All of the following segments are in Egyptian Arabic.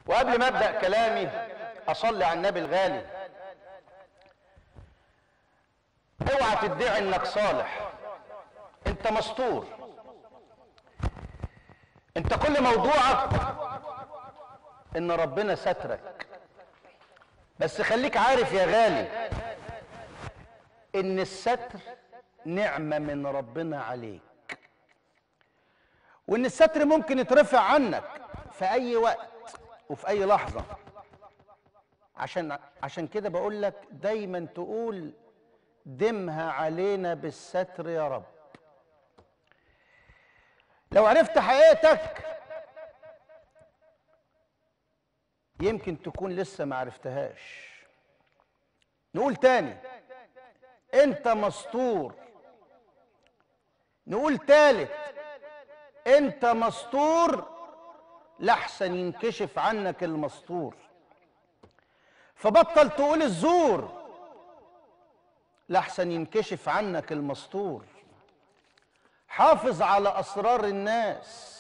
وقبل ما ابدا كلامي اصلي على النبي الغالي اوعى تدعي انك صالح انت مستور انت كل موضوعك ان ربنا سترك بس خليك عارف يا غالي ان الستر نعمه من ربنا عليك وان الستر ممكن يترفع عنك في اي وقت وفي اي لحظه عشان عشان كده بقول لك دايما تقول دمها علينا بالستر يا رب لو عرفت حقيقتك يمكن تكون لسه ما عرفتهاش نقول تاني انت مستور نقول تالت انت مستور لحسن ينكشف عنك المستور فبطل تقول الزور لحسن ينكشف عنك المستور حافظ على اسرار الناس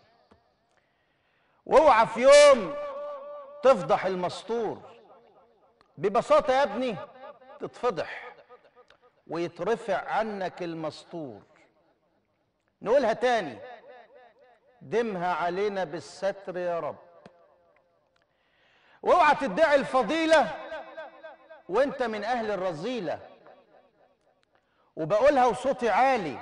واوعى في يوم تفضح المستور ببساطه يا ابني تتفضح ويترفع عنك المستور نقولها تاني دمها علينا بالستر يا رب واوعى تدعي الفضيله وانت من اهل الرذيله وبقولها وصوتي عالي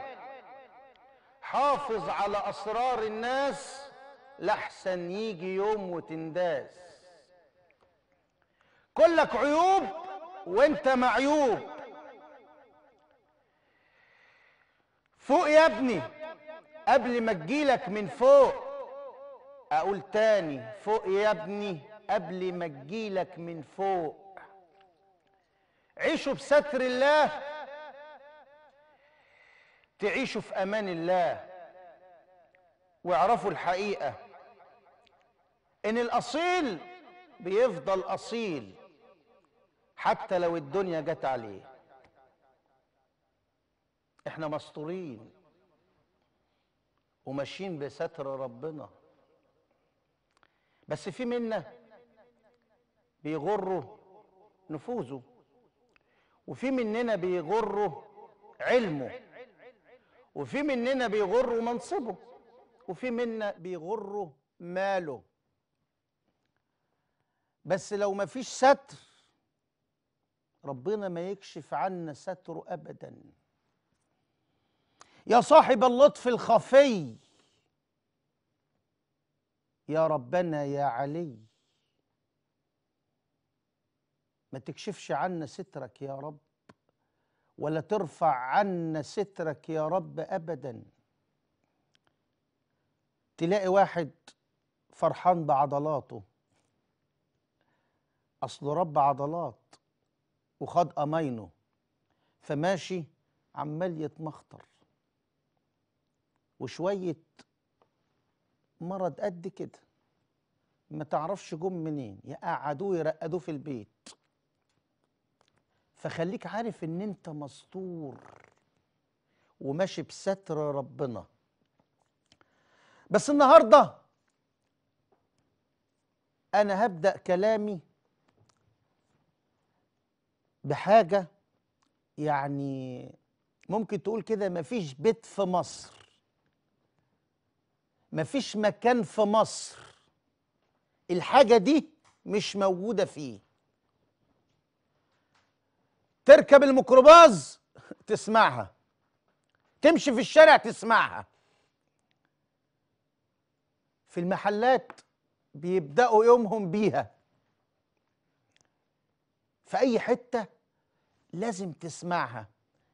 حافظ على اسرار الناس لحسن يجي يوم وتنداس كلك عيوب وانت معيوب فوق يا ابني قبل ما تجيلك من فوق اقول تاني فوق يا ابني قبل ما تجيلك من فوق عيشوا بستر الله تعيشوا في امان الله واعرفوا الحقيقه ان الاصيل بيفضل اصيل حتى لو الدنيا جت عليه احنا مستورين وماشيين بستر ربنا بس في منا بيغره نفوذه وفي مننا بيغره علمه وفي مننا بيغره منصبه وفي منا بيغره ماله بس لو ما فيش ستر ربنا ما يكشف عنا ستره ابدا يا صاحب اللطف الخفي يا ربنا يا علي ما تكشفش عنا سترك يا رب ولا ترفع عنا سترك يا رب ابدا تلاقي واحد فرحان بعضلاته اصل رب عضلات وخد امينه فماشي عمال يتمخطر وشويه مرض قد كده ما تعرفش جم منين يقعدوه يرقدوه في البيت فخليك عارف ان انت مستور وماشي بستر ربنا بس النهارده انا هبدا كلامي بحاجه يعني ممكن تقول كده مفيش بيت في مصر مفيش مكان في مصر الحاجه دي مش موجوده فيه تركب الميكروباص تسمعها تمشي في الشارع تسمعها في المحلات بيبداوا يومهم بيها في اي حته لازم تسمعها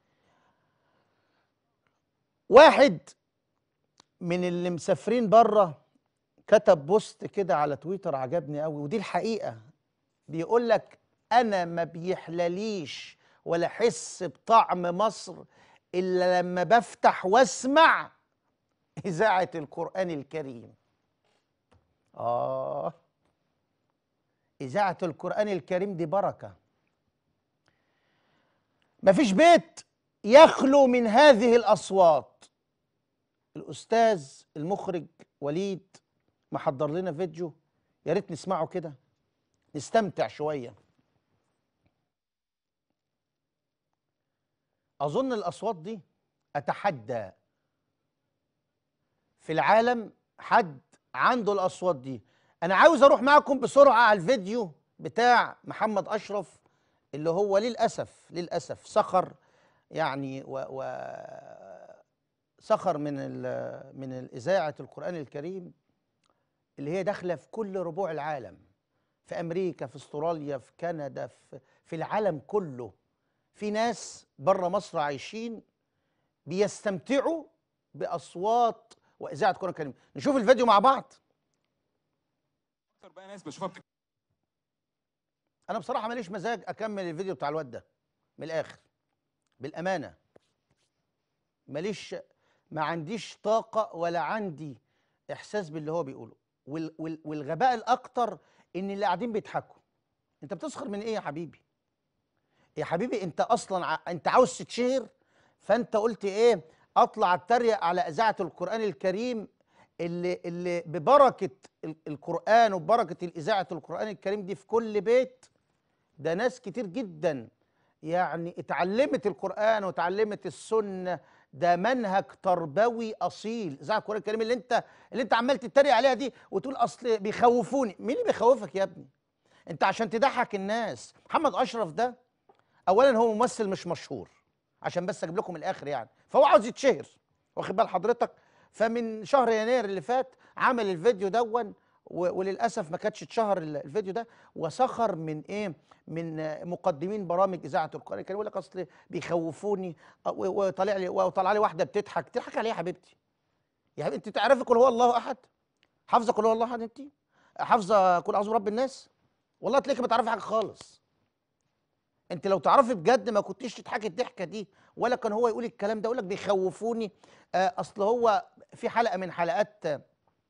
واحد من اللي مسافرين بره كتب بوست كده على تويتر عجبني قوي ودي الحقيقه بيقول لك انا ما بيحلليش ولا احس بطعم مصر الا لما بفتح واسمع اذاعه القران الكريم اه اذاعه القران الكريم دي بركه مفيش بيت يخلو من هذه الاصوات الاستاذ المخرج وليد محضر لنا فيديو يا ريت نسمعه كده نستمتع شويه اظن الاصوات دي اتحدى في العالم حد عنده الاصوات دي انا عاوز اروح معكم بسرعه على الفيديو بتاع محمد اشرف اللي هو للاسف للاسف سخر يعني و, و سخر من ال من الاذاعه القران الكريم اللي هي داخله في كل ربوع العالم في امريكا في استراليا في كندا في في العالم كله في ناس بره مصر عايشين بيستمتعوا باصوات واذاعه القران الكريم نشوف الفيديو مع بعض اكتر بقى ناس بشوفها بتك... انا بصراحه ماليش مزاج اكمل الفيديو بتاع الواد ده من الاخر بالامانه ماليش ما عنديش طاقه ولا عندي احساس باللي هو بيقوله وال وال والغباء الاكتر ان اللي قاعدين بيضحكوا انت بتسخر من ايه يا حبيبي يا حبيبي انت اصلا ع... انت عاوز تتشهر فانت قلت ايه اطلع اتريق على اذاعه القران الكريم اللي اللي ببركه ال- القران وببركه الاذاعه القران الكريم دي في كل بيت ده ناس كتير جدا يعني اتعلمت القرآن واتعلمت السنة ده منهج تربوي أصيل إذاعة القرآن الكريم اللي أنت اللي أنت عمال تتريق عليها دي وتقول أصل بيخوفوني مين اللي بيخوفك يا ابني؟ أنت عشان تضحك الناس محمد أشرف ده أولا هو ممثل مش مشهور عشان بس أجيب لكم الآخر يعني فهو عاوز يتشهر واخد بال حضرتك فمن شهر يناير اللي فات عمل الفيديو دون و- وللاسف ما كانتش اتشهر ال- الفيديو ده وسخر من ايه من آه، مقدمين برامج اذاعه القران الكريم يقول لك اصل بيخوفوني آه، و- وطالع لي وطلع لي واحده بتضحك تضحك عليها يا حبيبتي يا حبيبتي انت تعرفي قل هو الله احد حافظه قل هو الله احد انت حافظه قل اعوذ برب الناس والله تلاقيكي ما تعرفي حاجه خالص انت لو تعرفي بجد ما كنتيش تضحكي الضحكه دي ولا كان هو يقول الكلام ده يقول لك بيخوفوني آه، اصل هو في حلقه من حلقات آه،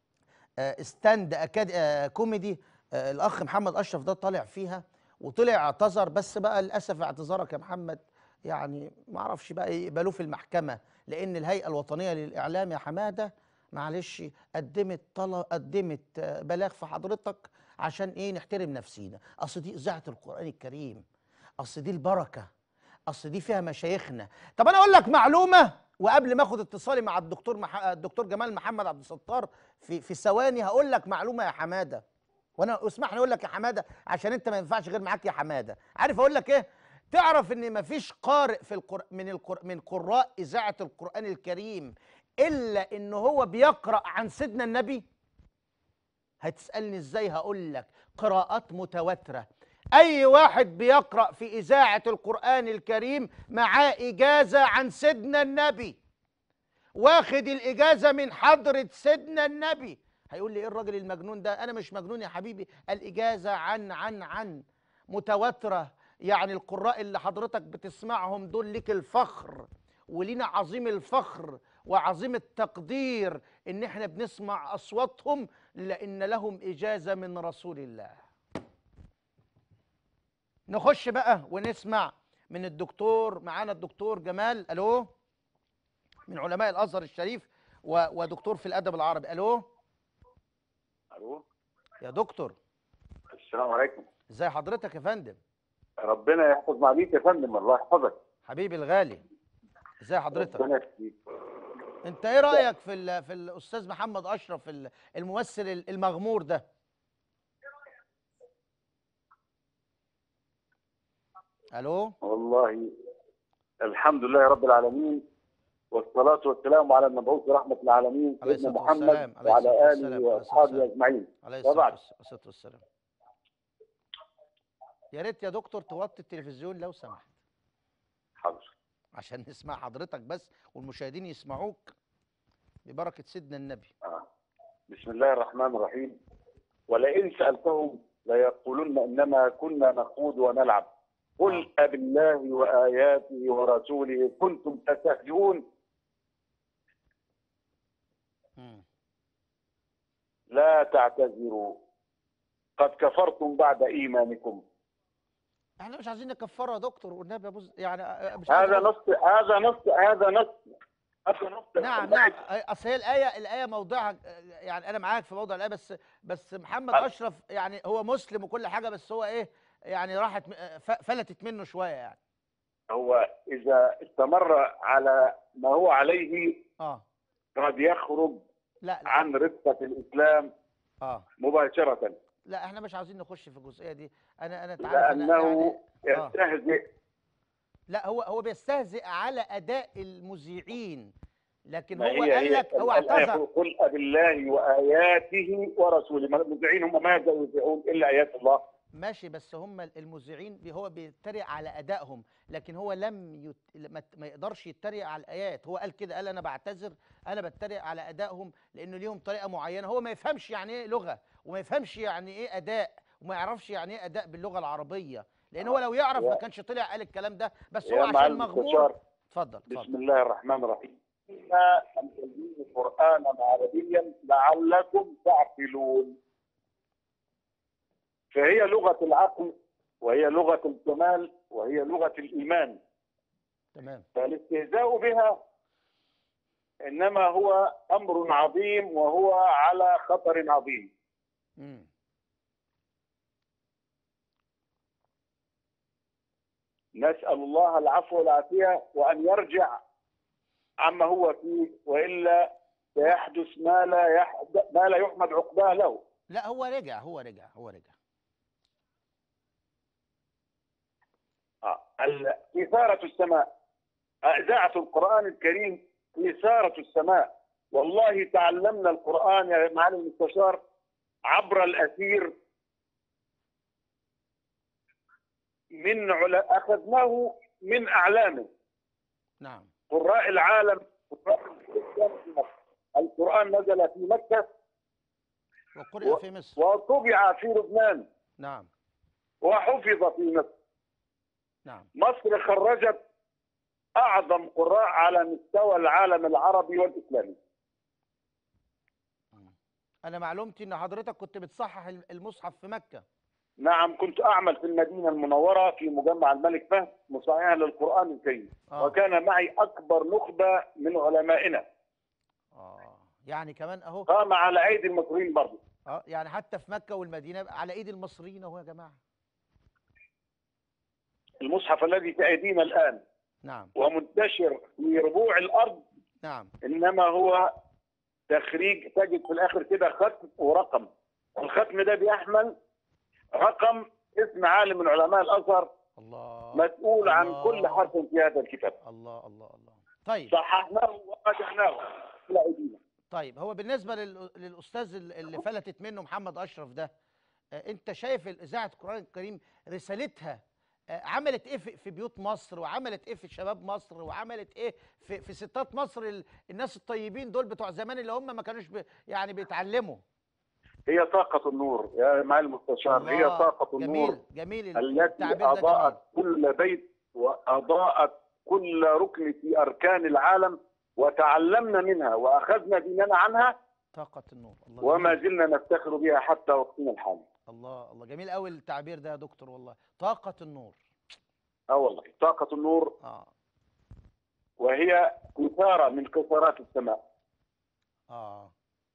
آه، ستاند أكاد آه، كوميدي آه، الاخ محمد اشرف ده طالع فيها وطلع اعتذر بس بقى للاسف اعتذارك يا محمد يعني ما اعرفش بقى يقبلوه في المحكمه لان الهيئه الوطنيه للاعلام يا حماده معلش قدمت طلب قدمت آه، بلاغ في حضرتك عشان ايه نحترم نفسينا اصل دي اذاعه القران الكريم اصل دي البركه اصل دي فيها مشايخنا طب انا اقول لك معلومه وقبل ما اخد اتصالي مع الدكتور مح... الدكتور جمال محمد عبد الستار في في ثواني هقول لك معلومه يا حماده وانا اسمح لي اقول لك يا حماده عشان انت ما ينفعش غير معاك يا حماده عارف اقول لك ايه تعرف ان ما فيش قارئ في القر... من القر... من قراء اذاعه القران الكريم الا ان هو بيقرا عن سيدنا النبي هتسالني ازاي هقول لك قراءات متواتره اي واحد بيقرا في اذاعه القران الكريم معاه اجازه عن سيدنا النبي واخد الاجازه من حضره سيدنا النبي هيقول لي ايه الراجل المجنون ده انا مش مجنون يا حبيبي الاجازه عن عن عن متواتره يعني القراء اللي حضرتك بتسمعهم دول ليك الفخر ولينا عظيم الفخر وعظيم التقدير ان احنا بنسمع اصواتهم لان لهم اجازه من رسول الله نخش بقى ونسمع من الدكتور معانا الدكتور جمال الو من علماء الازهر الشريف و- ودكتور في الادب العربي الو الو يا دكتور السلام عليكم ازي حضرتك يا فندم ربنا يحفظ معاليك يا فندم الله يحفظك حبيبي الغالي ازي حضرتك ربنا يخليك انت ايه رايك في ال- في الاستاذ محمد اشرف ال- الممثل ال- المغمور ده الو والله الحمد لله رب العالمين والصلاة والسلام على المبعوث رحمة العالمين عليه سيدنا الصلاة والسلام، محمد عليه وعلى الصلاة آله والسلام، عليه الصلاة وأصحابه والسلام. أجمعين عليه الصلاه وبعد. والس- والصلاة والسلام يا ريت يا دكتور توطي التلفزيون لو سمحت حاضر عشان نسمع حضرتك بس والمشاهدين يسمعوك ببركه سيدنا النبي آه. بسم الله الرحمن الرحيم ولئن سألتهم ليقولن إنما كنا نخوض ونلعب قل أبالله وآياته ورسوله كنتم تستهزئون مم. لا تعتذروا قد كفرتم بعد إيمانكم احنا مش عايزين نكفره يا دكتور والنبي يا ابو ز- يعني آه، مش عايز هذا أقول- نص هذا نص هذا نص حتى نقطة نعم نعم اصل هي الايه الايه موضعها يعني انا معاك في موضع الايه بس بس محمد أه. اشرف يعني هو مسلم وكل حاجه بس هو ايه يعني راحت م- ف- فلتت منه شويه يعني هو إذا استمر على ما هو عليه اه قد يخرج لا لا عن رفقة الإسلام اه مباشرة لا احنا مش عاوزين نخش في الجزئيه دي انا انا تعرف أنا لأنه يعني آه. يستهزئ لا هو هو بيستهزئ على اداء المذيعين لكن ما هو هي قال هي لك هو الآية اعتذر يقول قل أبالله وآياته ورسوله ما المذيعين هم ماذا يذيعون إلا آيات الله ماشي بس هم المذيعين بي- هو بيتريق على ادائهم لكن هو لم يت... ما ت- ما يقدرش يتريق على الايات هو قال كده قال انا بعتذر انا بتريق على ادائهم لانه ليهم طريقه معينه هو ما يفهمش يعني ايه لغه وما يفهمش يعني ايه اداء وما يعرفش يعني ايه اداء باللغه العربيه لان هو لو يعرف ما يا- كانش طلع قال الكلام ده بس هو يا عشان معلم مغمور المستشار اتفضل بسم اتفضل الله الرحمن الرحيم إنا أنزلنا قرآنا عربيا لعلكم تعقلون فهي لغة العقل وهي لغة الكمال وهي لغة الإيمان تمام فالاستهزاء بها إنما هو أمر عظيم وهو على خطر عظيم امم نسأل الله العفو والعافية وأن يرجع عما هو فيه وإلا سيحدث ما لا يحدث ما لا يحمد عقباه له لا هو رجع هو رجع هو رجع آه. ال- إثارة السماء إذاعة القرآن الكريم إثارة السماء والله تعلمنا القرآن يا معالي المستشار عبر الأثير من علا أخذناه من أعلامه نعم قراء العالم قراء الإسلام في مكة. القرآن نزل في مكة وقرئ و- في مصر وطبع في لبنان نعم وحفظ في مصر نعم مصر خرجت أعظم قراء على مستوى العالم العربي والإسلامي انا معلومتي ان حضرتك كنت بتصحح المصحف في مكه نعم كنت أعمل في المدينة المنورة في مجمع الملك فهد مصححا للقرآن الكريم آه. وكان معي أكبر نخبة من علمائنا اه يعني كمان اهو قام على أيدي المصريين برضه اه يعني حتى في مكه والمدينه بقى على ايد المصريين اهو يا جماعه المصحف الذي في أيدينا الآن نعم ومنتشر في ربوع الأرض نعم إنما هو تخريج تجد في الآخر كده ختم ورقم الختم ده بيحمل رقم اسم عالم من علماء الأزهر الله مسؤول عن الله. كل حرف في هذا الكتاب الله الله الله طيب صححناه وراجعناه إلى أيدينا طيب هو بالنسبه لل- للاستاذ ال- اللي فلتت منه محمد اشرف ده آه، انت شايف اذاعه القران الكريم رسالتها آه، عملت ايه في في بيوت مصر وعملت ايه في شباب مصر وعملت ايه في في ستات مصر ال- الناس الطيبين دول بتوع زمان اللي هم ما كانوش ب- يعني بيتعلموا هي طاقة النور يا معالي المستشار هي الله، طاقة النور جميل جميل التي التعبير ده أضاءت جميل كل بيت وأضاءت كل ركن في أركان العالم وتعلمنا منها وأخذنا ديننا عنها طاقه النور الله وما جميل. زلنا نفتخر بها حتى وقتنا الحالي الله الله جميل قوي التعبير ده يا دكتور والله طاقه النور اه والله طاقة النور اه وهي قطارة من قطارات السماء اه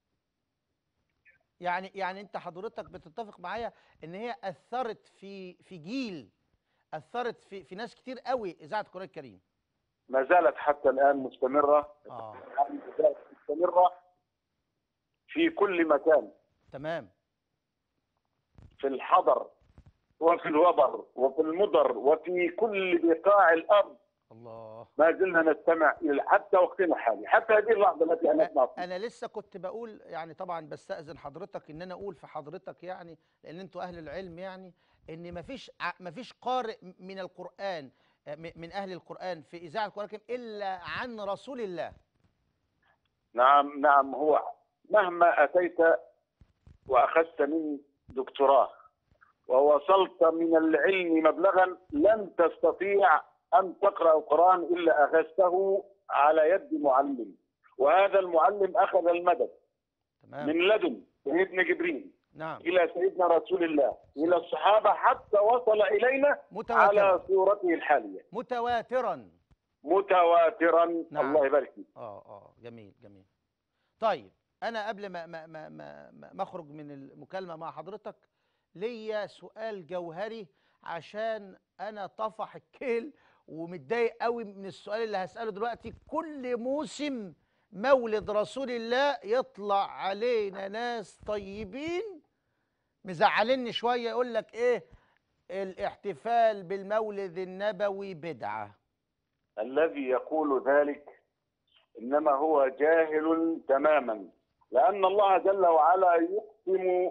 يعني يعني انت حضرتك بتتفق معايا ان هي اثرت في في جيل اثرت في في ناس كتير قوي اذاعه القران الكريم ما زالت حتى الآن مستمرة اه ما زالت مستمرة في كل مكان تمام في الحضر وفي الوبر وفي المدر وفي كل بقاع الأرض الله ما زلنا نستمع إلى حتى وقتنا الحالي حتى هذه اللحظة التي أنا أسمع فيها انا لسه كنت بقول يعني طبعا بستاذن حضرتك ان انا اقول في حضرتك يعني لان انتوا اهل العلم يعني ان مفيش ع- مفيش قارئ من القران آه، م- من اهل القران في اذاعه القران الكريم الا عن رسول الله نعم نعم هو مهما أتيت وأخذت من دكتوراه ووصلت من العلم مبلغا لن تستطيع أن تقرأ القرآن إلا أخذته على يد معلم وهذا المعلم أخذ المدد تمام من لدن سيدنا جبريل نعم إلى سيدنا رسول الله إلى الصحابة حتى وصل إلينا متواترا على صورته الحالية متواترا متواترا نعم. الله يبارك فيك اه اه جميل جميل طيب انا قبل ما ما ما ما, ما ما اخرج من المكالمه مع حضرتك ليا سؤال جوهري عشان انا طفح الكيل ومتضايق قوي من السؤال اللي هساله دلوقتي كل موسم مولد رسول الله يطلع علينا ناس طيبين مزعلني شويه يقول لك ايه الاحتفال بالمولد النبوي بدعه الذي يقول ذلك انما هو جاهل تماما لان الله جل وعلا يقسم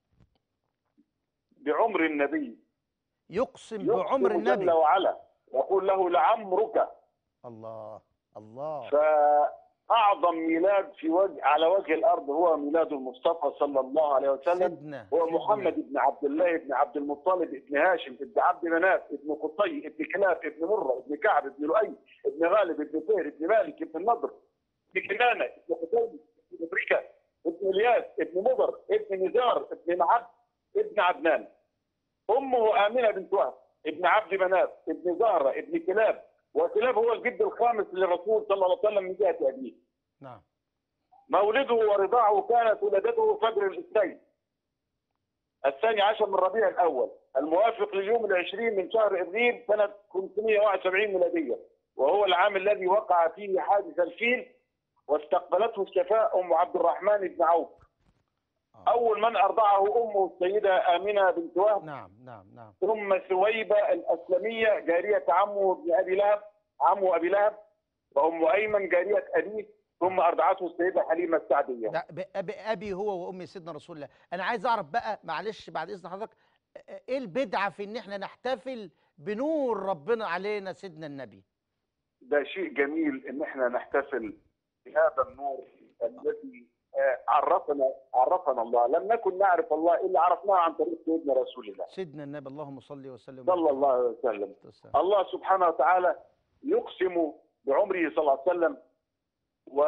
بعمر النبي يقسم يقسم بعمر جل النبي وعلا يقول له لعمرك الله الله فاعظم ميلاد في وجه على وجه الارض هو ميلاد المصطفى صلى الله عليه وسلم سيدنا هو سيدنا. محمد بن عبد الله بن عبد المطلب بن هاشم بن عبد مناف بن قصي بن كلاب بن مرة بن كعب بن لؤي بن غالب بن فهر بن مالك بن النضر بن كنانة بن قتيبة بن بريكة بن الياس بن مضر بن نزار بن معد بن عدنان امه امنه بنت وهب ابن عبد مناف ابن زهره ابن كلاب وكلاب هو الجد الخامس للرسول صلى الله عليه وسلم من جهه ابيه نعم مولده ورضاعه كانت ولادته فجر الاثنين الثاني عشر من ربيع الاول الموافق لليوم العشرين من شهر ابريل سنه 571 ميلاديه وهو العام الذي وقع فيه حادث الفيل واستقبلته الشفاء ام عبد الرحمن بن عوف آه. اول من ارضعه امه السيده امنه بنت وهب نعم نعم نعم ثم ثويبه الاسلميه جاريه عمه ابن ابي لهب عمه ابي لهب وام ايمن جاريه ابيه ثم ارضعته السيده حليمه السعديه ده بأبي أبي هو وأمي سيدنا رسول الله أنا عايز أعرف بقى معلش بعد إذن حضرتك إيه البدعة في إن إحنا نحتفل بنور ربنا علينا سيدنا النبي ده شيء جميل ان احنا نحتفل بهذا النور الذي آه، عرفنا عرفنا الله لم نكن نعرف الله الا عرفناه عن طريق سيدنا رسول الله سيدنا النبي اللهم صل وسلم صلى الله عليه وسلم وسلم الله سبحانه وتعالى يقسم بعمره صلى الله عليه وسلم و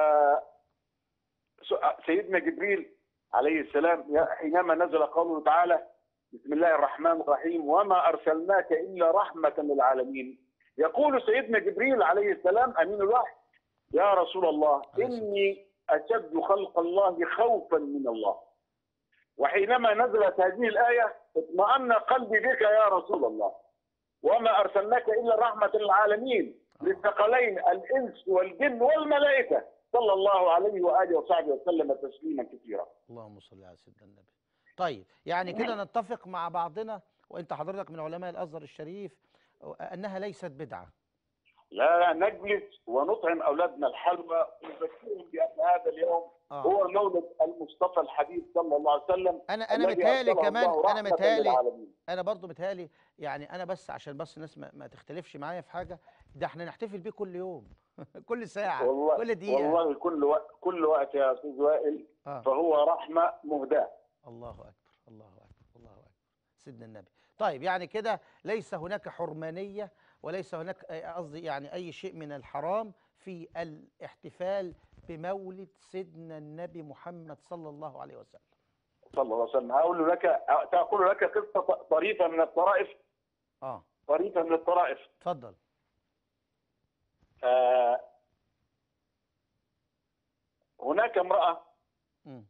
سيدنا جبريل عليه السلام حينما نزل قوله تعالى بسم الله الرحمن الرحيم وما ارسلناك الا رحمه للعالمين يقول سيدنا جبريل عليه السلام امين الوحي يا رسول الله عليه السلام. اني اشد خلق الله خوفا من الله وحينما نزلت هذه الايه اطمأن قلبي بك يا رسول الله وما ارسلناك الا رحمه للعالمين للثقلين الانس والجن والملائكه صلى الله عليه واله وصحبه وسلم تسليما كثيرا. اللهم صل على سيدنا النبي طيب يعني كده نتفق مع بعضنا وأنت حضرتك من علماء الأزهر الشريف أنها ليست بدعة لا لا نجلس ونطعم اولادنا الحلوى ونذكرهم بان هذا اليوم آه. هو مولد المصطفى الحبيب صلى الله عليه وسلم أنا أنا الذي متهيألي أرسله كمان الله أنا رحمة متهيألي للعالمين. انا برضو متهيألي يعني انا بس عشان بس الناس ما, ما تختلفش معايا في حاجه ده احنا نحتفل بيه كل يوم كل ساعه والله كل دقيقه والله كل وقت كل وقت يا استاذ وائل آه. فهو رحمه مهداه الله اكبر الله اكبر الله اكبر سيدنا النبي طيب يعني كده ليس هناك حرمانيه وليس هناك آه، قصدي يعني اي شيء من الحرام في الاحتفال بمولد سيدنا النبي محمد صلى الله عليه وسلم صلى الله عليه وسلم هقول لك تقول لك قصه طريفه من الطرائف اه طريفه من الطرائف اتفضل آه هناك امراه مم.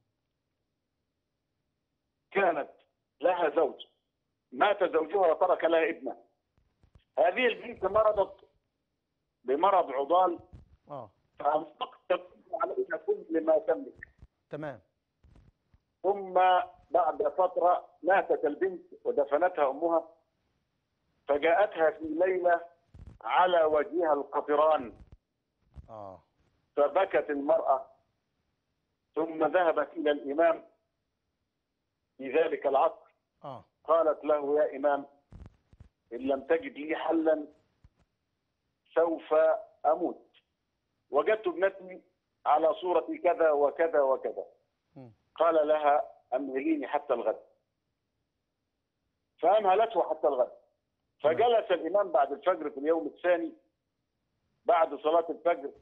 كانت لها زوج مات زوجها وترك لها ابنه هذه البنت مرضت بمرض عضال اه فانفقت عليها كل ما تملك تمام ثم بعد فترة ماتت البنت ودفنتها أمها فجاءتها في ليلة على وجهها القطران اه فبكت المرأة ثم ذهبت إلى الإمام في ذلك العصر اه قالت له يا إمام إن لم تجد لي حلا سوف أموت وجدت ابنتي على صورة كذا وكذا وكذا مم. قال لها أمهليني حتى الغد فأمهلته حتى الغد فجلس الإمام بعد الفجر في اليوم الثاني بعد صلاة الفجر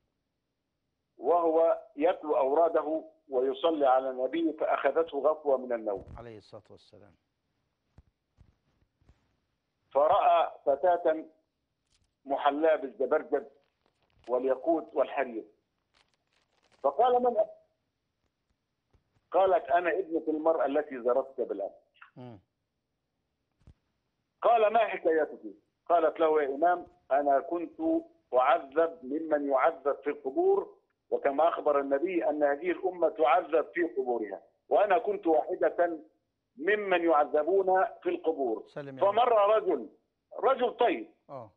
وهو يتلو أوراده ويصلي على النبي فأخذته غفوة من النوم عليه الصلاه والسلام فرأى فتاة محلاة بالزبرجد والياقوت والحرير فقال من أنت؟ قالت أنا ابنة المرأة التي زرتك بالأمس مم. قال ما حكايتك قالت له يا إمام أنا كنت أعذب ممن يعذب في القبور وكما أخبر النبي أن هذه الأمة تعذب في قبورها وأنا كنت واحدة ممن يعذبون في القبور سلم يا رب. فمر رجل رجل طيب اه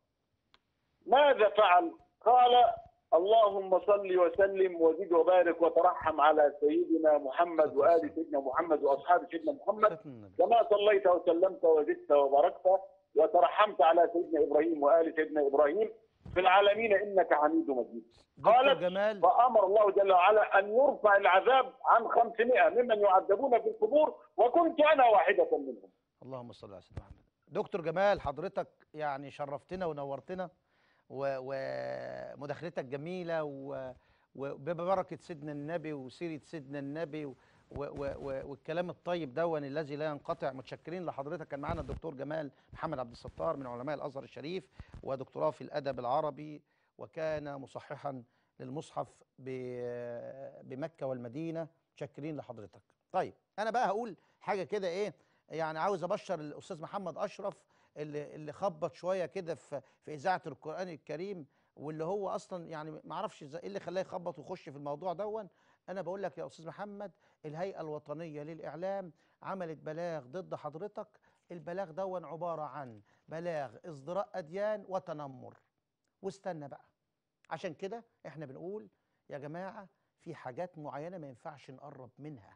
ماذا فعل قال اللهم صل وسلم وزد وبارك وترحم على سيدنا محمد وآل سيدنا محمد وأصحاب سيدنا محمد ختم النبي. كما صليت وسلمت وزدت وباركت وترحمت على سيدنا ابراهيم وال سيدنا ابراهيم في العالمين انك حميد مجيد. دكتور قالت جمال فامر الله جل وعلا ان يرفع العذاب عن 500 ممن يعذبون في القبور وكنت انا واحده منهم. اللهم صل على سيدنا محمد دكتور جمال حضرتك يعني شرفتنا ونورتنا و- ومداخلتك جميله و- وببركه سيدنا النبي وسيره سيدنا النبي و و و و والكلام الطيب دون الذي لا ينقطع متشكرين لحضرتك كان معانا الدكتور جمال محمد عبد الستار من علماء الازهر الشريف ودكتوراه في الادب العربي وكان مصححا للمصحف ب- بمكه والمدينه متشكرين لحضرتك طيب انا بقى هقول حاجه كده ايه يعني عاوز ابشر الاستاذ محمد اشرف اللي اللي خبط شويه كده في في اذاعه القران الكريم واللي هو اصلا يعني ما اعرفش ازاي ايه اللي خلاه يخبط ويخش في الموضوع دون انا بقول لك يا استاذ محمد الهيئه الوطنيه للاعلام عملت بلاغ ضد حضرتك البلاغ دون عباره عن بلاغ ازدراء اديان وتنمر واستنى بقى عشان كده احنا بنقول يا جماعه في حاجات معينه ما ينفعش نقرب منها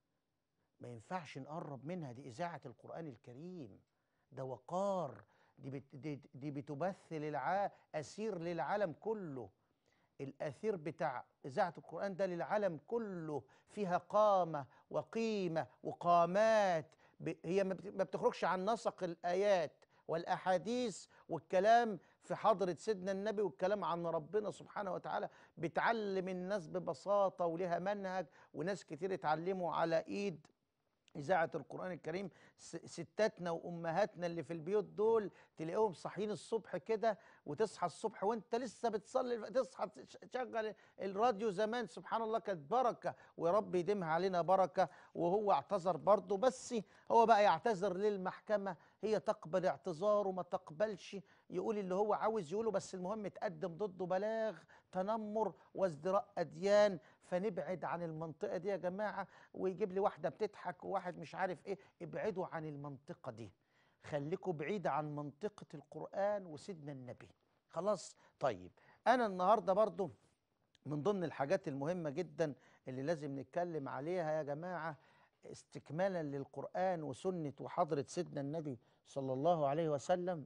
ما ينفعش نقرب منها دي إذاعة القرآن الكريم ده وقار دي, بت دي, دي بتبث للع... أسير للعالم كله الأثير بتاع إذاعة القرآن ده للعالم كله فيها قامة وقيمة وقامات ب... هي ما بت- ما بتخرجش عن نسق الآيات والأحاديث والكلام في حضرة سيدنا النبي والكلام عن ربنا سبحانه وتعالى بتعلم الناس ببساطة ولها منهج وناس كتير اتعلموا على إيد إذاعة القرآن الكريم س- ستاتنا وأمهاتنا اللي في البيوت دول تلاقيهم صاحيين الصبح كده وتصحى الصبح وأنت لسه بتصلي الف- تصحى تش- تشغل الراديو زمان سبحان الله كانت بركة ويا رب يديمها علينا بركة وهو اعتذر برضه بس هو بقى يعتذر للمحكمة هي تقبل اعتذاره ما تقبلش يقول اللي هو عاوز يقوله بس المهم تقدم ضده بلاغ تنمر وازدراء أديان فنبعد عن المنطقة دي يا جماعة ويجيب لي واحدة بتضحك وواحد مش عارف ايه ابعدوا عن المنطقة دي خليكوا بعيد عن منطقة القرآن وسيدنا النبي خلاص طيب أنا النهاردة برضو من ضمن الحاجات المهمة جدا اللي لازم نتكلم عليها يا جماعة استكمالا للقرآن وسنة وحضرة سيدنا النبي صلى الله عليه وسلم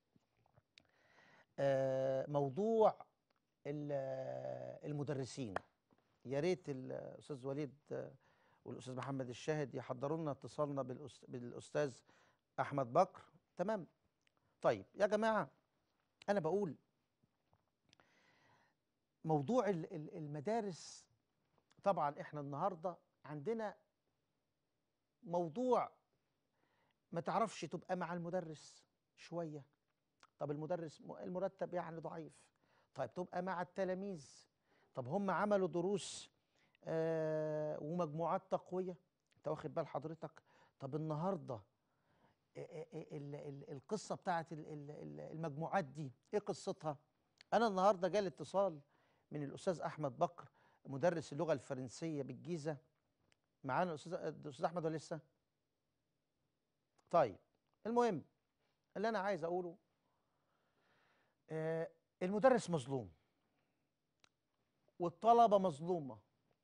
آه، موضوع ال- المدرسين يا ريت الاستاذ وليد آه، والاستاذ محمد الشاهد يحضروا لنا اتصالنا بالأس- بالاستاذ احمد بكر تمام طيب يا جماعه انا بقول موضوع ال- ال- المدارس طبعا احنا النهارده عندنا موضوع ما تعرفش تبقى مع المدرس شويه طب المدرس م- المرتب يعني ضعيف طيب تبقى مع التلاميذ طب هم عملوا دروس آه ومجموعات تقويه انت واخد بال حضرتك طب النهارده آه، آه، آه، ال- ال- القصه بتاعت ال- ال- ال- المجموعات دي ايه قصتها انا النهارده جالي اتصال من الاستاذ احمد بكر مدرس اللغه الفرنسيه بالجيزه معانا الاستاذ الاستاذ احمد ولا لسه طيب المهم اللي انا عايز اقوله آه، المدرس مظلوم والطلبه مظلومه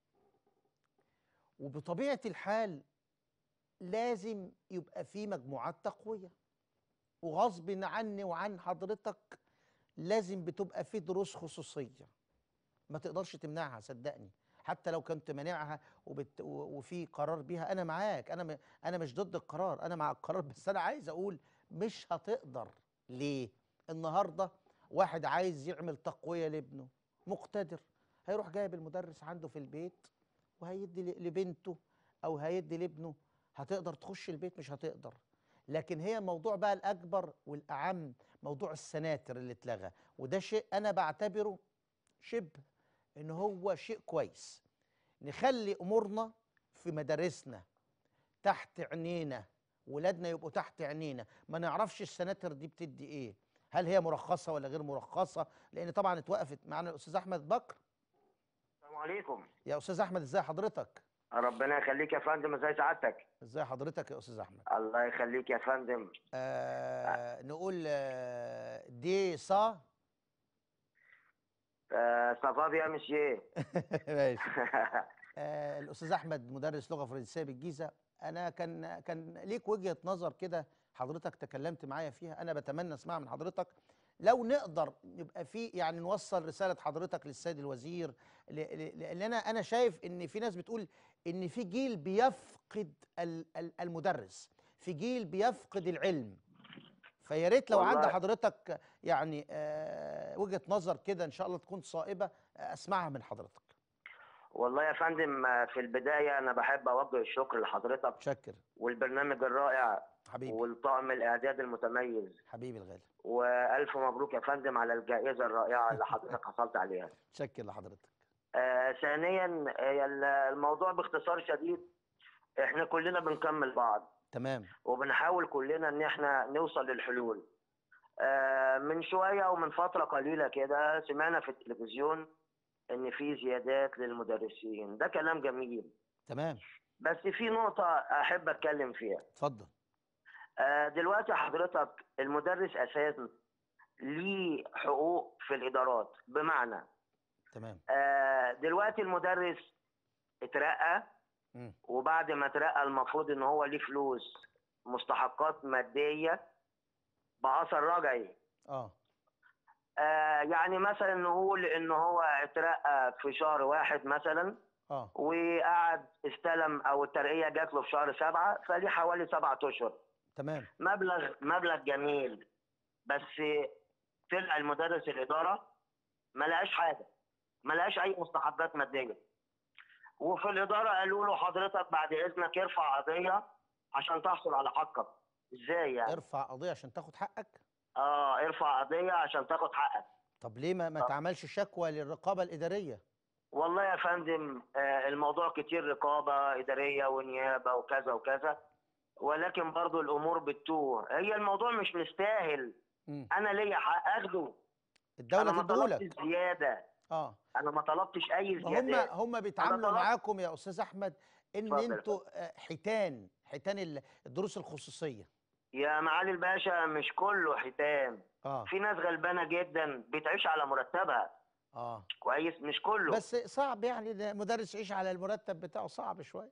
وبطبيعه الحال لازم يبقى في مجموعات تقويه وغصب عني وعن حضرتك لازم بتبقى في دروس خصوصيه ما تقدرش تمنعها صدقني حتى لو كنت مانعها وبت... و- وفي قرار بيها انا معاك انا م... انا مش ضد القرار انا مع القرار بس انا عايز اقول مش هتقدر ليه النهارده واحد عايز يعمل تقويه لابنه مقتدر هيروح جايب المدرس عنده في البيت وهيدي ل- لبنته او هيدي لابنه هتقدر تخش البيت مش هتقدر لكن هي موضوع بقى الاكبر والاعم موضوع السناتر اللي اتلغى وده شيء انا بعتبره شبه ان هو شيء كويس نخلي امورنا في مدارسنا تحت عينينا ولادنا يبقوا تحت عينينا ما نعرفش السناتر دي بتدي ايه هل هي مرخصه ولا غير مرخصه لان طبعا اتوقفت معنا الاستاذ احمد بكر السلام عليكم يا استاذ احمد ازاي حضرتك ربنا يخليك يا فندم ازي سعادتك ازاي حضرتك يا استاذ احمد الله يخليك يا فندم آه نقول آه دي صا آه صفا يا مسيو ماشي آه الاستاذ احمد مدرس لغه فرنسيه بالجيزه انا كان كان ليك وجهه نظر كده حضرتك تكلمت معايا فيها انا بتمنى اسمعها من حضرتك لو نقدر يبقى في يعني نوصل رساله حضرتك للسيد الوزير ل- ل- لان انا انا شايف ان في ناس بتقول ان في جيل بيفقد ال- ال- المدرس في جيل بيفقد العلم فيا ريت لو والله- عند حضرتك يعني آه وجهه نظر كده ان شاء الله تكون صائبه آه، اسمعها من حضرتك والله يا فندم آه، في البدايه انا بحب اوجه الشكر لحضرتك شكر والبرنامج الرائع حبيبي والطاقم الاعداد المتميز حبيبي الغالي والف مبروك يا فندم على الجائزه الرائعه اللي حضرتك حصلت عليها شكر لحضرتك آه ثانيا آه، الموضوع باختصار شديد احنا كلنا بنكمل بعض تمام وبنحاول كلنا ان احنا نوصل للحلول آه، من شويه ومن فتره قليله كده سمعنا في التلفزيون ان في زيادات للمدرسين ده كلام جميل تمام بس في نقطه احب اتكلم فيها اتفضل آه، دلوقتي حضرتك المدرس اساسا ليه حقوق في الادارات بمعنى تمام آه، دلوقتي المدرس اترقى مم. وبعد ما اترقى المفروض ان هو ليه فلوس مستحقات ماديه باثر رجعي اه آه يعني مثلا نقول ان هو اترقى في شهر واحد مثلا اه وقعد استلم او الترقيه جات له في شهر سبعه فليه حوالي سبعة اشهر تمام مبلغ مبلغ جميل بس طلع المدرس الاداره ما لقاش حاجه ما لقاش اي مستحقات ماديه وفي الاداره قالوا له حضرتك بعد اذنك ارفع قضيه عشان تحصل على حقك ازاي يعني ارفع قضيه عشان تاخد حقك اه ارفع قضيه عشان تاخد حقك طب ليه ما ما تعملش شكوى للرقابه الاداريه والله يا فندم آه الموضوع كتير رقابه اداريه ونيابه وكذا وكذا ولكن برضو الامور بتتوه هي الموضوع مش مستاهل مم. انا ليا حق اخده انا الدوله ما تديهولك طلبتش زياده اه انا ما طلبتش اي ما هم زيادات هم بيتعاملوا طلبت- معاكم يا استاذ احمد ان اتفضل يا انتوا آه، حيتان حيتان ال- الدروس الخصوصيه يا معالي الباشا مش كله حيتان اه في ناس غلبانه جدا بتعيش على مرتبها اه كويس مش كله بس صعب يعني ده مدرس يعيش على المرتب بتاعه صعب شويه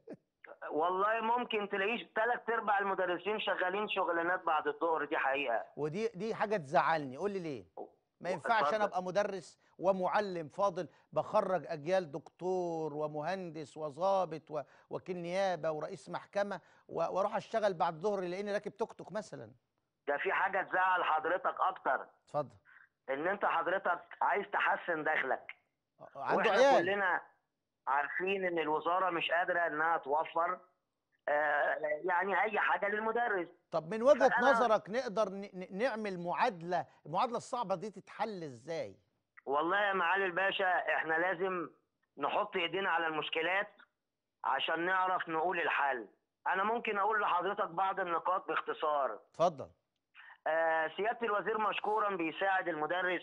والله ممكن تلاقيش ثلاث ارباع المدرسين شغالين شغلانات بعد الظهر دي حقيقه ودي دي حاجه تزعلني قول لي ليه ما ينفعش انا اتفضل. ابقى مدرس ومعلم فاضل بخرج اجيال دكتور ومهندس وظابط و- وكيل نيابه ورئيس محكمه و- واروح اشتغل بعد الظهر لاني راكب توك توك مثلا ده في حاجه تزعل حضرتك اكتر اتفضل ان انت حضرتك عايز تحسن دخلك عنده واحنا عيال كلنا عارفين ان الوزاره مش قادره انها توفر آه، يعني اي حاجه للمدرس طب من وجهه فأنا- نظرك نقدر ن- ن- نعمل معادله المعادله الصعبه دي تتحل ازاي والله يا معالي الباشا احنا لازم نحط ايدينا على المشكلات عشان نعرف نقول الحل انا ممكن اقول لحضرتك بعض النقاط باختصار اتفضل آه، سياده الوزير مشكورا بيساعد المدرس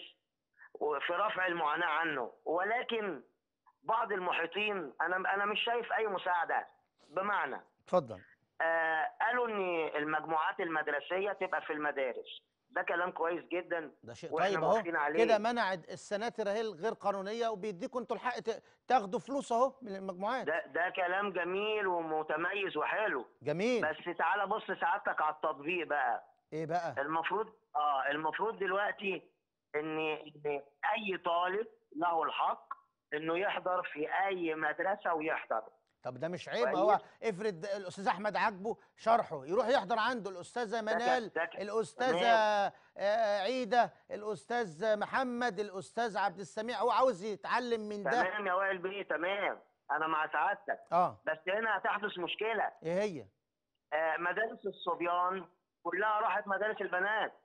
في رفع المعاناه عنه ولكن بعض المحيطين انا انا مش شايف اي مساعده بمعنى اتفضل آه قالوا ان المجموعات المدرسيه تبقى في المدارس ده كلام كويس جدا ده شيء وإحنا طيب اهو موافقين عليه. كده منع السناتر اهي الغير قانونيه وبيديكوا انتوا الحق ت- تاخدوا فلوس اهو من المجموعات ده ده كلام جميل ومتميز وحلو جميل بس تعالى بص سعادتك على التطبيق بقى ايه بقى المفروض اه المفروض دلوقتي ان ان اي طالب له الحق انه يحضر في اي مدرسه ويحضر طب ده مش عيب كويس. هو افرض الاستاذ احمد عاجبه شرحه يروح يحضر عنده الاستاذه منال ده ك- الاستاذه آه، عيده الاستاذ محمد الاستاذ عبد السميع هو عاوز يتعلم من ده تمام يا وائل بيه تمام انا مع سعادتك اه بس هنا هتحدث مشكله ايه هي آه، مدارس الصبيان كلها راحت مدارس البنات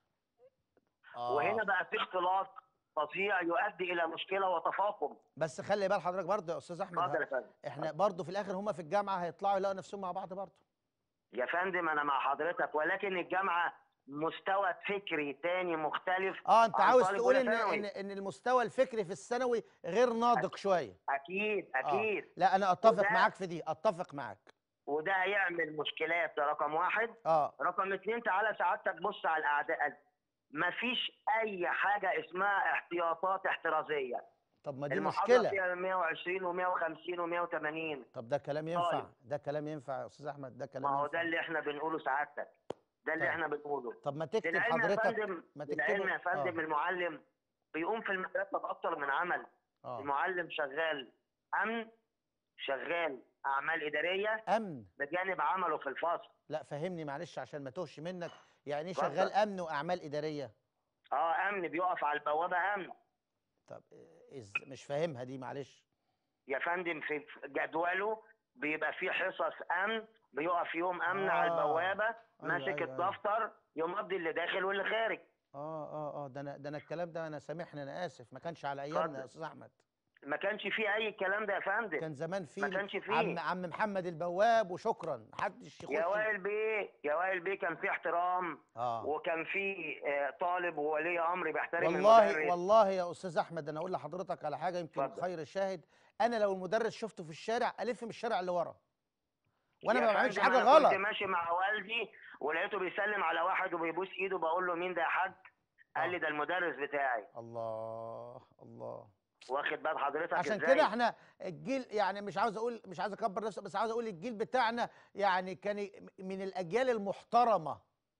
آه. وهنا بقى في اختلاط فظيع يؤدي الى مشكله وتفاقم بس خلي بال حضرتك برضه يا استاذ احمد اتفضل ه- يا فندم احنا برضه في الاخر هم في الجامعه هيطلعوا يلاقوا نفسهم مع بعض برضه يا فندم انا مع حضرتك ولكن الجامعه مستوى فكري تاني مختلف اه انت عن عاوز طالب تقول أولى ان ثانوي. ان ان المستوى الفكري في الثانوي غير ناضج شويه اكيد آه. اكيد لا انا اتفق وده- معاك في دي اتفق معاك وده هيعمل مشكلات ده رقم واحد اه رقم اتنين تعالى سعادتك بص على الاعداء مفيش اي حاجه اسمها احتياطات احترازيه طب ما دي المحاضره مشكله فيها 120 و150 و180 طب ده كلام ينفع طيب. ده كلام ينفع يا استاذ احمد ده كلام ما هو ينفع ده اللي احنا بنقوله سعادتك ده اللي طيب. احنا بنقوله طب ما تكتب للعلم يا حضرتك فندم ما للعلم يا تكتبه فندم المعلم بيقوم في المدرسه باكتر من عمل اه المعلم شغال امن شغال اعمال اداريه امن بجانب عمله في الفصل لا فهمني معلش عشان ما توهش منك يعني ايه اتفضل. شغال امن واعمال اداريه اه امن بيقف على البوابه امن طب إز مش فاهمها دي معلش يا فندم في في جدوله بيبقى فيه حصص امن بيقف يوم امن آه. على البوابه ماسك أيوة، أيوة. الدفتر يمضي اللي داخل واللي خارج اه اه اه ده انا ده انا الكلام ده انا سامحني انا اسف ما كانش على ايامنا اتفضل. يا استاذ احمد ما كانش فيه اي الكلام ده يا فندم كان زمان في ما كانش فيه. عم عم محمد البواب وشكرا محدش يخش يا وائل بيه يا وائل بيه كان في احترام اه وكان في آه، طالب وولي امر بيحترم والله المدرس والله يا استاذ احمد انا اقول لحضرتك على حاجه يمكن اتفضل. خير شاهد انا لو المدرس شفته في الشارع الف من الشارع اللي ورا وانا يا ما بعملش فندم حاجه أنا غلط كنت ماشي مع والدي ولقيته بيسلم على واحد وبيبوس ايده بقول له مين ده يا حاج؟ آه. قال لي ده المدرس بتاعي الله الله واخد بال حضرتك عشان ازاي؟ كده احنا الجيل يعني مش عاوز اقول مش عاوز اكبر نفسي بس عاوز اقول الجيل بتاعنا يعني كان من الاجيال المحترمه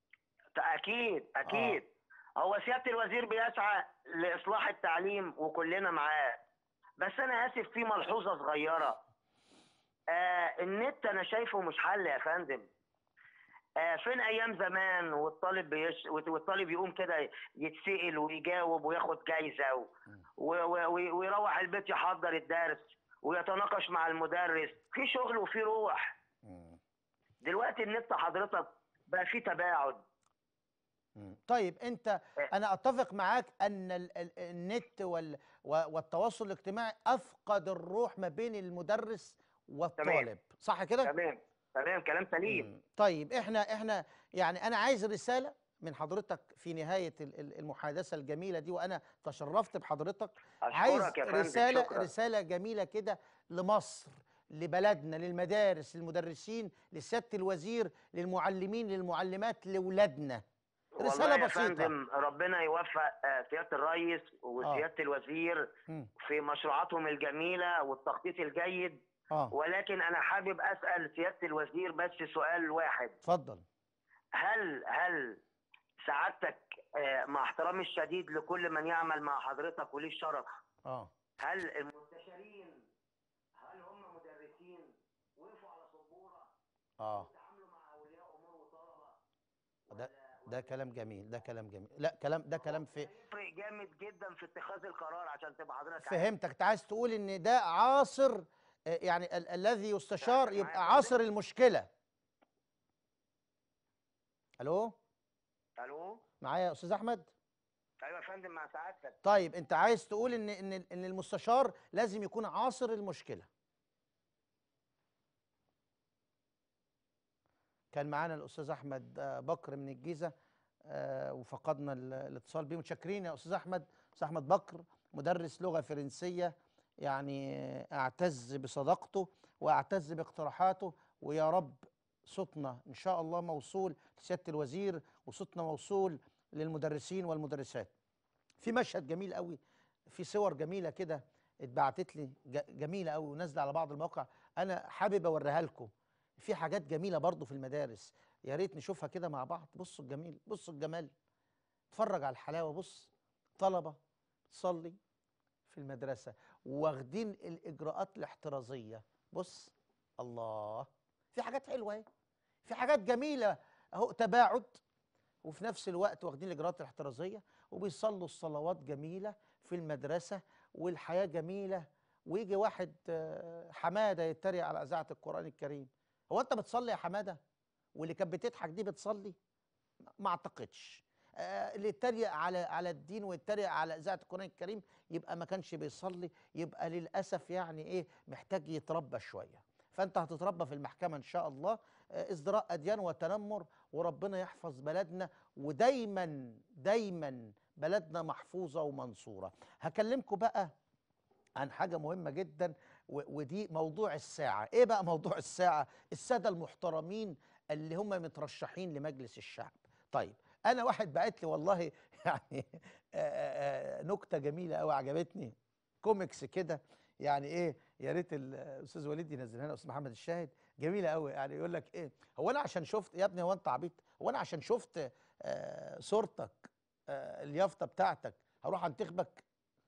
اكيد اكيد هو سياده الوزير بيسعى لاصلاح التعليم وكلنا معاه بس انا اسف في ملحوظه صغيره آه النت انا شايفه مش حل يا فندم آه فين ايام زمان والطالب بيش والطالب يقوم كده يتسال ويجاوب وياخد جايزه و... و... و... ويروح البيت يحضر الدرس ويتناقش مع المدرس في شغل وفي روح مم. دلوقتي النت حضرتك بقى فيه تباعد مم. طيب انت انا اتفق معاك ان ال- ال- النت وال و- والتواصل الاجتماعي افقد الروح ما بين المدرس والطالب صح كده تمام تمام كلام سليم مم. طيب احنا احنا يعني انا عايز رساله من حضرتك في نهايه ال- ال- المحادثه الجميله دي وانا تشرفت بحضرتك عايز اشكرك يا فندم رساله شكرا رساله جميله كده لمصر لبلدنا للمدارس للمدرسين لسياده الوزير للمعلمين للمعلمات لاولادنا رسالة والله يا بسيطة. فندم ربنا يوفق آه، سياده الرئيس وسياده الوزير مم. في مشروعاتهم الجميله والتخطيط الجيد اه ولكن انا حابب اسال سياده الوزير بس سؤال واحد اتفضل هل هل سعادتك آه، مع احترامي الشديد لكل من يعمل مع حضرتك وليه الشرف اه هل المستشارين هل هم مدرسين وقفوا على سبوره اه وتعاملوا مع اولياء امور وطلبه ده ده كلام جميل ده كلام جميل لا كلام ده كلام في يفرق جامد جدا في اتخاذ القرار عشان تبقى حضرتك عارف. فهمتك انت عايز تقول ان ده عاصر آه، يعني ال الذي يستشار معايا يبقى يا عاصر المشكله الو الو معايا يا استاذ احمد ايوه يا فندم مع سعادتك طيب انت عايز تقول ان ان ان المستشار لازم يكون عاصر المشكله كان معانا الاستاذ احمد آه، بكر من الجيزه آه، وفقدنا ال- الاتصال بيه متشكرين يا استاذ احمد استاذ احمد بكر مدرس لغه فرنسيه يعني آه، اعتز بصداقته واعتز باقتراحاته ويا رب صوتنا ان شاء الله موصول لسياده الوزير وصوتنا موصول للمدرسين والمدرسات في مشهد جميل قوي في صور جميله كده اتبعتت لي ج- جميله قوي ونازله على بعض المواقع انا حابب اوريها لكم في حاجات جميله برضو في المدارس يا ريت نشوفها كده مع بعض بصوا الجميل بصوا الجمال اتفرج على الحلاوه بص طلبه تصلي في المدرسه واخدين الاجراءات الاحترازيه بص الله في حاجات حلوه اهي في حاجات جميله اهو تباعد وفي نفس الوقت واخدين الاجراءات الاحترازيه وبيصلوا الصلوات جميله في المدرسه والحياه جميله ويجي واحد آه، حماده يتريق على اذاعه القران الكريم هو انت بتصلي يا حماده واللي كانت بتضحك دي بتصلي ما اعتقدش آه، اللي يتريق على على الدين ويتريق على اذاعه القران الكريم يبقى ما كانش بيصلي يبقى للاسف يعني ايه محتاج يتربى شويه فانت هتتربى في المحكمه ان شاء الله آه، ازدراء اديان وتنمر وربنا يحفظ بلدنا ودايما دايما بلدنا محفوظه ومنصوره هكلمكم بقى عن حاجة مهمة جدا و- ودي موضوع الساعة ايه بقى موضوع الساعة السادة المحترمين اللي هم مترشحين لمجلس الشعب طيب انا واحد بعت لي والله يعني آه، آه، نكتة جميلة قوي عجبتني كوميكس كده يعني ايه يا ريت الاستاذ وليد ينزلها لنا استاذ محمد الشاهد جميله قوي يعني يقول لك ايه هو انا عشان شفت يا ابني هو انت عبيط هو انا عشان شفت آه صورتك آه اليافطه بتاعتك هروح انتخبك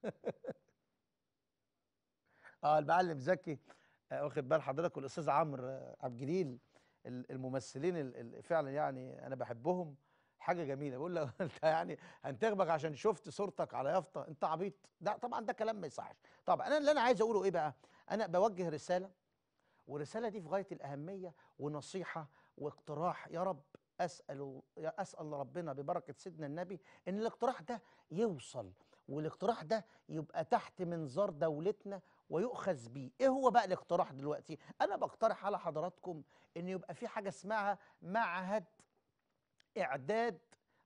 اه المعلم زكي آه واخد بال حضرتك والاستاذ عمرو آه، عبد الجليل ال- الممثلين ال- ال- فعلا يعني انا بحبهم حاجه جميله بقول له انت يعني هنتخبك عشان شفت صورتك على يافطه انت عبيط ده طبعا ده كلام ما يصحش طبعا انا اللي انا عايز اقوله ايه بقى انا بوجه رساله والرساله دي في غايه الاهميه ونصيحه واقتراح يا رب اسال يا اسال ربنا ببركه سيدنا النبي ان الاقتراح ده يوصل والاقتراح ده يبقى تحت منظار دولتنا ويؤخذ بيه ايه هو بقى الاقتراح دلوقتي انا بقترح على حضراتكم ان يبقى في حاجه اسمها معهد اعداد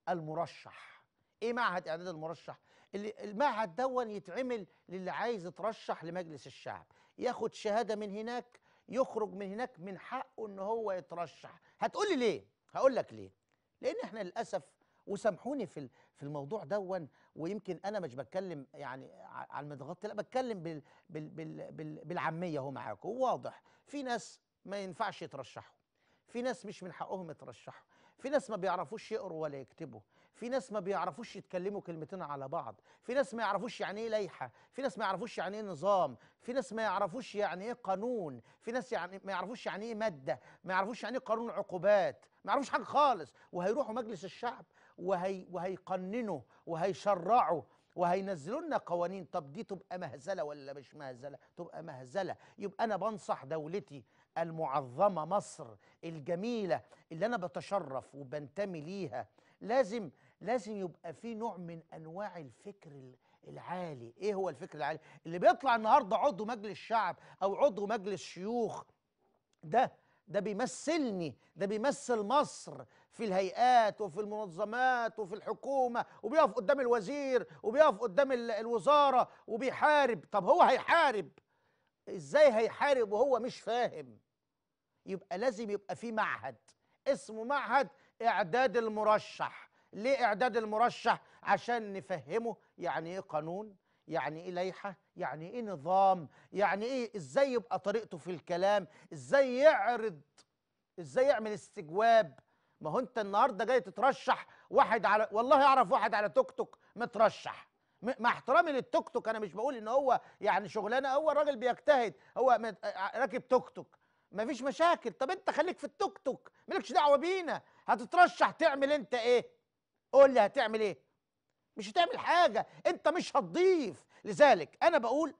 المرشح ايه معهد اعداد المرشح اللي المعهد دون يتعمل للي عايز يترشح لمجلس الشعب ياخد شهاده من هناك يخرج من هناك من حقه ان هو يترشح هتقول لي ليه هقول لك ليه لان احنا للاسف وسامحوني في ال- في الموضوع دون ويمكن انا مش بتكلم يعني ع- على المتغطي لا بتكلم بال بال بال بال بالعاميه اهو معاكم واضح في ناس ما ينفعش يترشحوا في ناس مش من حقهم يترشحوا في ناس ما بيعرفوش يقروا ولا يكتبوا في ناس ما بيعرفوش يتكلموا كلمتين على بعض في ناس ما يعرفوش يعني ايه لائحه في ناس ما يعرفوش يعني ايه نظام في ناس ما يعرفوش يعني ايه قانون في ناس يعني ما يعرفوش يعني ايه ماده ما يعرفوش يعني ايه قانون عقوبات ما يعرفوش حاجه خالص وهيروحوا مجلس الشعب وهي وهيقننوا وهيشرعوا وهينزلوا لنا قوانين طب دي تبقى مهزله ولا مش مهزله تبقى مهزله يبقى انا بنصح دولتي المعظمه مصر الجميله اللي انا بتشرف وبنتمي ليها لازم لازم يبقى في نوع من انواع الفكر ال- العالي ايه هو الفكر العالي اللي بيطلع النهارده عضو مجلس شعب او عضو مجلس شيوخ ده ده بيمثلني ده بيمثل مصر في الهيئات وفي المنظمات وفي الحكومة وبيقف قدام الوزير وبيقف قدام ال- الوزارة وبيحارب طب هو هيحارب ازاي هيحارب وهو مش فاهم يبقى لازم يبقى في معهد اسمه معهد اعداد المرشح ليه اعداد المرشح عشان نفهمه يعني ايه قانون يعني ايه لائحه يعني ايه نظام يعني ايه ازاي يبقى طريقته في الكلام ازاي يعرض ازاي يعمل استجواب ما هو انت النهارده جاي تترشح واحد على والله اعرف واحد على توك توك مترشح م- مع احترامي للتوك توك انا مش بقول ان هو يعني شغلانه هو الراجل بيجتهد هو مت- ع- راكب توك توك مفيش مشاكل طب انت خليك في التوك توك مالكش دعوه بينا هتترشح تعمل انت ايه قول لي هتعمل ايه مش هتعمل حاجه انت مش هتضيف لذلك انا بقول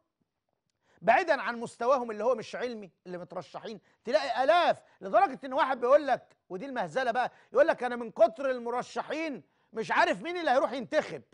بعيدا عن مستواهم اللي هو مش علمي اللي مترشحين تلاقي الاف لدرجه ان واحد بيقول لك ودي المهزله بقى يقول لك انا من كتر المرشحين مش عارف مين اللي هيروح ينتخب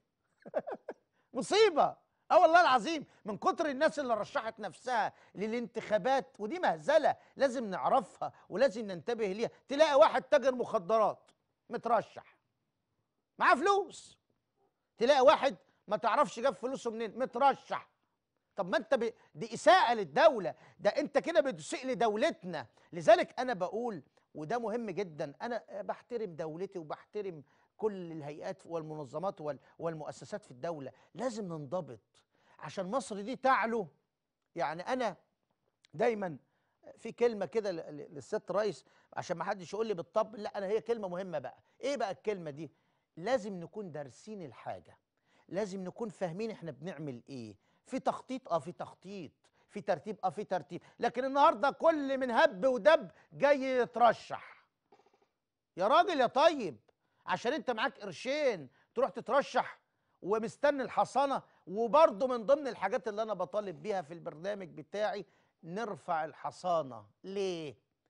مصيبه اه والله العظيم من كتر الناس اللي رشحت نفسها للانتخابات ودي مهزله لازم نعرفها ولازم ننتبه ليها تلاقي واحد تاجر مخدرات مترشح معاه فلوس تلاقي واحد ما تعرفش جاب فلوسه منين مترشح طب ما انت ب... دي اساءه للدوله ده انت كده بتسيء لدولتنا لذلك انا بقول وده مهم جدا انا بحترم دولتي وبحترم كل الهيئات والمنظمات وال... والمؤسسات في الدوله لازم ننضبط عشان مصر دي تعلو يعني انا دايما في كلمه كده ل- ل- للست رئيس عشان ما حدش يقول لي بالطبل لا انا هي كلمه مهمه بقى ايه بقى الكلمه دي لازم نكون دارسين الحاجه لازم نكون فاهمين احنا بنعمل ايه في تخطيط اه في تخطيط في ترتيب اه في ترتيب لكن النهارده كل من هب ودب جاي يترشح يا راجل يا طيب عشان انت معاك قرشين تروح تترشح ومستني الحصانه وبرضه من ضمن الحاجات اللي انا بطالب بيها في البرنامج بتاعي نرفع الحصانه ليه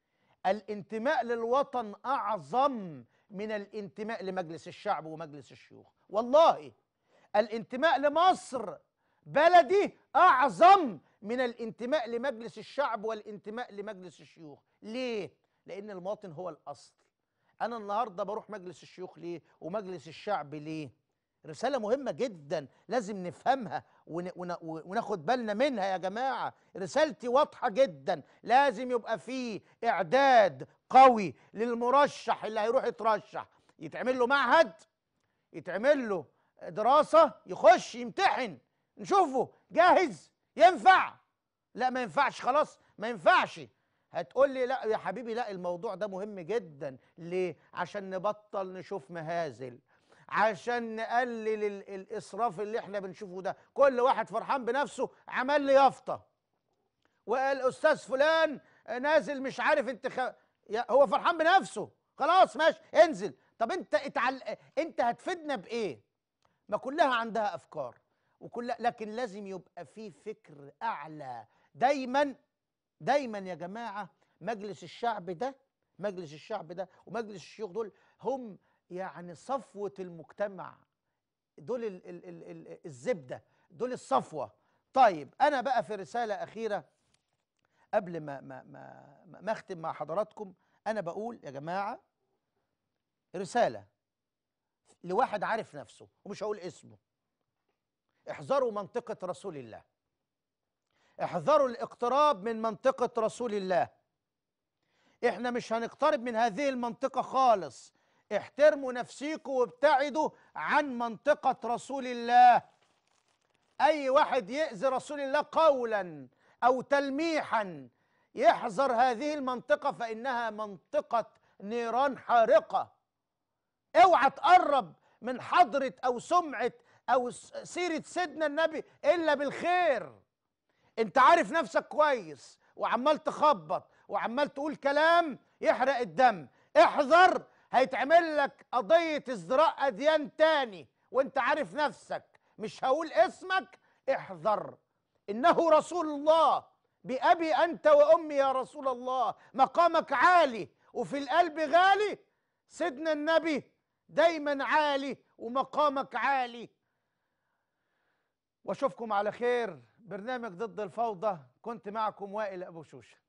الانتماء للوطن اعظم من الانتماء لمجلس الشعب ومجلس الشيوخ والله الانتماء لمصر بلدي اعظم من الانتماء لمجلس الشعب والانتماء لمجلس الشيوخ ليه لان المواطن هو الاصل انا النهارده بروح مجلس الشيوخ ليه ومجلس الشعب ليه رسالة مهمة جدا لازم نفهمها ون- ون- وناخد بالنا منها يا جماعة رسالتي واضحة جدا لازم يبقى فيه إعداد قوي للمرشح اللي هيروح يترشح يتعمل له معهد يتعمل له دراسة يخش يمتحن نشوفه جاهز ينفع لا ما ينفعش خلاص ما ينفعش هتقول لي لا يا حبيبي لا الموضوع ده مهم جدا ليه عشان نبطل نشوف مهازل عشان نقلل ال- الاسراف اللي احنا بنشوفه ده كل واحد فرحان بنفسه عمل لي يافطه وقال استاذ فلان نازل مش عارف انت خ... يا هو فرحان بنفسه خلاص ماشي انزل طب انت اتعل... انت هتفيدنا بايه ما كلها عندها افكار وكلها لكن لازم يبقى في فكر اعلى دايما دايما يا جماعه مجلس الشعب ده مجلس الشعب ده ومجلس الشيوخ دول هم يعني صفوه المجتمع دول ال ال ال ال الزبده دول الصفوه طيب انا بقى في رساله اخيره قبل ما ما ما ما ما اختم مع حضراتكم انا بقول يا جماعه رساله لواحد عارف نفسه ومش هقول اسمه احذروا منطقه رسول الله احذروا الاقتراب من منطقه رسول الله احنا مش هنقترب من هذه المنطقه خالص احترموا نفسيكم وابتعدوا عن منطقه رسول الله اي واحد يؤذي رسول الله قولا او تلميحا يحذر هذه المنطقه فانها منطقه نيران حارقه اوعى تقرب من حضره او سمعه او س- سيره سيدنا النبي الا بالخير انت عارف نفسك كويس وعمال تخبط وعمال تقول كلام يحرق الدم احذر هيتعمل لك قضيه ازدراء اديان تاني وانت عارف نفسك مش هقول اسمك احذر انه رسول الله بأبي أنت وأمي يا رسول الله مقامك عالي وفي القلب غالي سيدنا النبي دايما عالي ومقامك عالي واشوفكم على خير برنامج ضد الفوضى كنت معكم وائل ابو شوشه